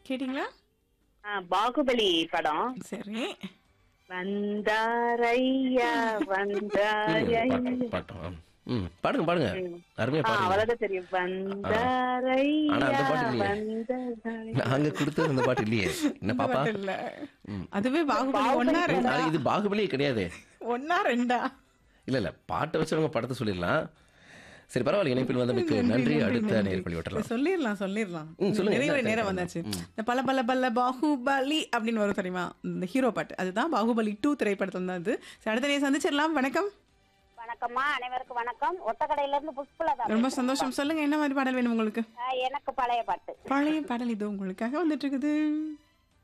கேட்டீங்களா ஆ, பாகுபலி படம் சரி வந்தாரையா வந்தாரையா பாட்டு பாட்டம் ம் பாடுங்க பாடுங்க அருமையா ஆ, பாடுங்க அவ்வளவுதான் தெரியும் ஆனா வந்தாரையா அந்த பாட்டு இல்லையே. வந்தாரையா நாங்க கொடுத்தது அந்த பாட்டு இல்லையே என்ன இந்த பாப்பா பாட்டு இல்ல அதுவே பாகுபலி ஒன்னா ரெண்டா அது இது பாகுபலியே கிடையாது ஒன்னா ரெண்டா இல்ல இல்ல பாட்டை வச்சு நம்ம படத்தை சொல்லிடலாம் சரி பரவாயில்ல இணைப்பில் வந்தமைக்கு நன்றி அடுத்த நேர்படி விட்டலாம் சொல்லிடலாம் சொல்லிடலாம் ம், சொல்லுங்க. நிறைய என்ன நேரம் கதை? வந்தாச்சு இந்த பல பல பல பாகுபலி அப்படின்னு வரும் தெரியுமா இந்த ஹீரோ பாட்டு அதுதான் பாகுபலி டூ திரைப்படத்துல தான் அது சரி, அடுத்த நேரம் சந்திச்சிடலாம் வணக்கம் வணக்கம்மா அனைவருக்கும் வணக்கம் ஒத்தக்கடையில இருந்து புஷ்பலா தான் ரொம்ப சந்தோஷம் சொல்லுங்க என்ன மாதிரி பாடல் வேணும் உங்களுக்கு ஆ, எனக்கு பழைய பாட்டு பழைய பாடல் இது உங்களுக்காக வந்துட்டு இருக்குது